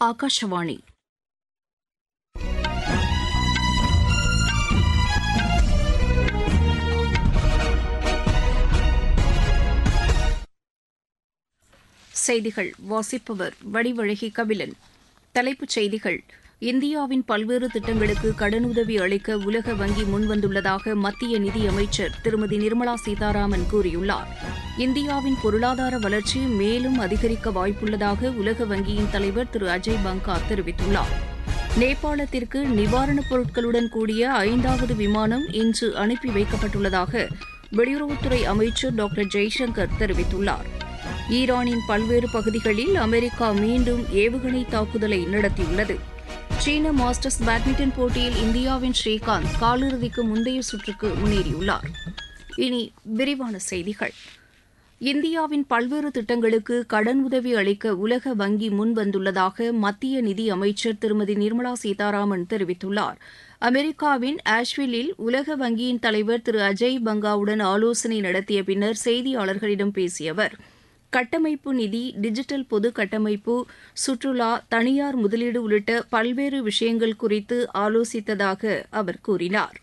ஆகாஷவாணி செய்திகள் வாசிப்பவர் வடிவழகி கபிலன் தலைப்புச் செய்திகள் இந்தியாவின் பல்வேறு திட்டங்களுக்கு கடனுதவி அளிக்க உலக வங்கி முன்வந்துள்ளதாக மத்திய நிதியமைச்சர் திருமதி நிர்மலா சீதாராமன் கூறியுள்ளார் இந்தியாவின் பொருளாதார வளர்ச்சி மேலும் அதிகரிக்க வாய்ப்புள்ளதாக உலக வங்கியின் தலைவர் திரு அஜய் பங்கா தெரிவித்துள்ளார் நேபாளத்திற்கு நிவாரணப் பொருட்களுடன் கூடிய ஐந்தாவது விமானம் இன்று அனுப்பி வைக்கப்பட்டுள்ளதாக வெளியுறவுத்துறை அமைச்சர் டாக்டர் ஜெய்சங்கர் தெரிவித்துள்ளார் ஈரானின் பல்வேறு பகுதிகளில் அமெரிக்கா மீண்டும் ஏவுகணை தாக்குதலை நடத்தியுள்ளது சீன மாஸ்டர்ஸ் பேட்மிண்டன் போட்டியில் இந்தியாவின் ஸ்ரீகாந்த் காலிறுதிக்கு முந்தைய சுற்றுக்கு முன்னேறியுள்ளார் இனி விரிவான செய்திகள் இந்தியாவின் பல்வேறு திட்டங்களுக்கு கடன் உதவி அளிக்க உலக வங்கி முன்வந்துள்ளதாக மத்திய நிதி அமைச்சர் திருமதி நிர்மலா சீதாராமன் தெரிவித்துள்ளார் அமெரிக்காவின் ஆஷ்வில்லில் உலக வங்கியின் தலைவர் திரு அஜய் பங்காவுடன் ஆலோசனை நடத்திய பின்னர் செய்தியாளர்களிடம் பேசிய அவர் கட்டமைப்பு நிதி டிஜிட்டல் பொது கட்டமைப்பு சுற்றுலா தனியார் முதலீடு உள்ளிட்ட பல்வேறு விஷயங்கள் குறித்து ஆலோசித்ததாக அவர் கூறினார்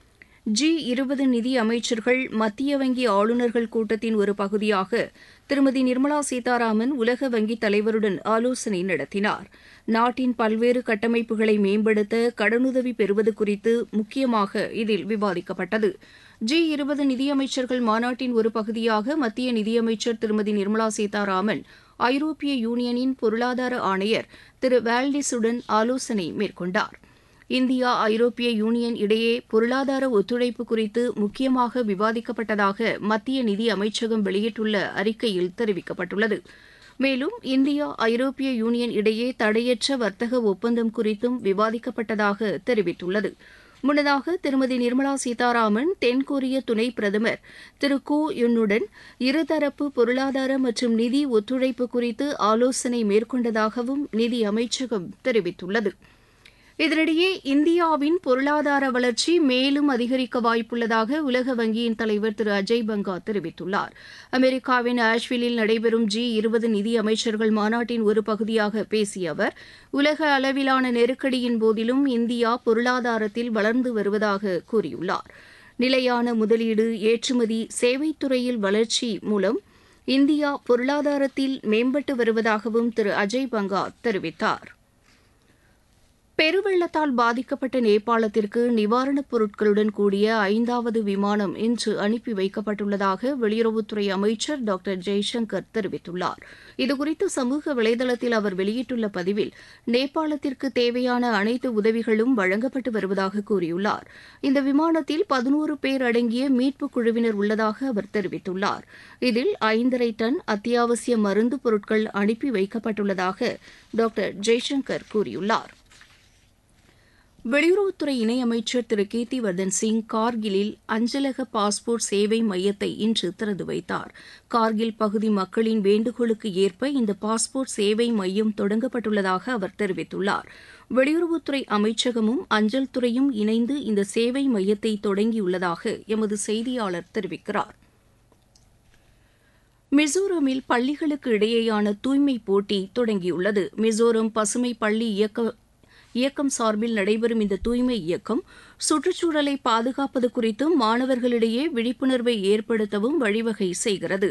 ஜி இருபது நிதி அமைச்சர்கள் மத்திய வங்கி ஆளுநர்கள் கூட்டத்தின் ஒரு பகுதியாக திருமதி நிர்மலா சீதாராமன் உலக வங்கி தலைவருடன் ஆலோசனை நடத்தினார் நாட்டின் பல்வேறு கட்டமைப்புகளை மேம்படுத்த கடனுதவி பெறுவது குறித்து முக்கியமாக இதில் விவாதிக்கப்பட்டது ஜி இருபது நிதியமைச்சர்கள் மாநாட்டின் ஒரு பகுதியாக மத்திய நிதியமைச்சர் திருமதி நிர்மலா சீதாராமன் ஐரோப்பிய யூனியனின் பொருளாதார ஆணையர் திரு வேல்டிஸுடன் ஆலோசனை மேற்கொண்டார் இந்தியா ஐரோப்பிய யூனியன் இடையே பொருளாதார ஒத்துழைப்பு குறித்து முக்கியமாக விவாதிக்கப்பட்டதாக மத்திய நிதி அமைச்சகம் வெளியிட்டுள்ள அறிக்கையில் தெரிவிக்கப்பட்டுள்ளது மேலும் இந்தியா ஐரோப்பிய யூனியன் இடையே தடையற்ற வர்த்தக ஒப்பந்தம் குறித்தும் விவாதிக்கப்பட்டதாக தெரிவித்துள்ளது முன்னதாக திருமதி நிர்மலா சீதாராமன் தென்கொரிய துணை பிரதமர் திரு கூ யுன்னுடன் இருதரப்பு பொருளாதார மற்றும் நிதி ஒத்துழைப்பு குறித்து ஆலோசனை மேற்கொண்டதாகவும் நிதி அமைச்சகம் தெரிவித்துள்ளது இதனிடையே இந்தியாவின் பொருளாதார வளர்ச்சி மேலும் அதிகரிக்க வாய்ப்புள்ளதாக உலக வங்கியின் தலைவர் திரு அஜய் பங்கா தெரிவித்துள்ளார் அமெரிக்காவின் ஆஷ்வில்லில் நடைபெறும் ஜி இருபது நிதி அமைச்சர்கள் மாநாட்டின் ஒரு பகுதியாக பேசிய அவர் உலக அளவிலான நெருக்கடியின் போதிலும் இந்தியா பொருளாதாரத்தில் வளர்ந்து வருவதாக கூறியுள்ளார் நிலையான முதலீடு ஏற்றுமதி சேவைத்துறையில் வளர்ச்சி மூலம் இந்தியா பொருளாதாரத்தில் மேம்பட்டு வருவதாகவும் திரு அஜய் பங்கா தெரிவித்தார் பெருவெள்ளத்தால் பாதிக்கப்பட்ட நேபாளத்திற்கு நிவாரணப் பொருட்களுடன் கூடிய ஐந்தாவது விமானம் இன்று அனுப்பி வைக்கப்பட்டுள்ளதாக வெளியுறவுத்துறை அமைச்சர் டாக்டர் ஜெய்சங்கர் தெரிவித்துள்ளார் இதுகுறித்து சமூக வலைதளத்தில் அவர் வெளியிட்டுள்ள பதிவில் நேபாளத்திற்கு தேவையான அனைத்து உதவிகளும் வழங்கப்பட்டு வருவதாக கூறியுள்ளார் இந்த விமானத்தில் பதினோரு பேர் அடங்கிய மீட்புக் குழுவினர் உள்ளதாக அவர் தெரிவித்துள்ளார் இதில் ஐந்தரை டன் அத்தியாவசிய மருந்து பொருட்கள் அனுப்பி வைக்கப்பட்டுள்ளதாக டாக்டர் ஜெய்சங்கர் கூறியுள்ளார் வெளியுறவுத்துறை இணையமைச்சர் திரு கீர்த்திவர்தன் சிங் கார்கிலில் அஞ்சலக பாஸ்போர்ட் சேவை மையத்தை இன்று திறந்து வைத்தார் கார்கில் பகுதி மக்களின் வேண்டுகோளுக்கு ஏற்ப இந்த பாஸ்போர்ட் சேவை மையம் தொடங்கப்பட்டுள்ளதாக அவர் தெரிவித்துள்ளார் வெளியுறவுத்துறை அமைச்சகமும் அஞ்சல் துறையும் இணைந்து இந்த சேவை மையத்தை தொடங்கியுள்ளதாக எமது செய்தியாளர் தெரிவிக்கிறார் மிசோரமில் பள்ளிகளுக்கு இடையேயான தூய்மை போட்டி தொடங்கியுள்ளது மிசோரம் பசுமை பள்ளி இயக்க இயக்கம் சார்பில் நடைபெறும் இந்த தூய்மை இயக்கம் சுற்றுச்சூழலை பாதுகாப்பது குறித்தும் மாணவர்களிடையே விழிப்புணர்வை ஏற்படுத்தவும் வழிவகை செய்கிறது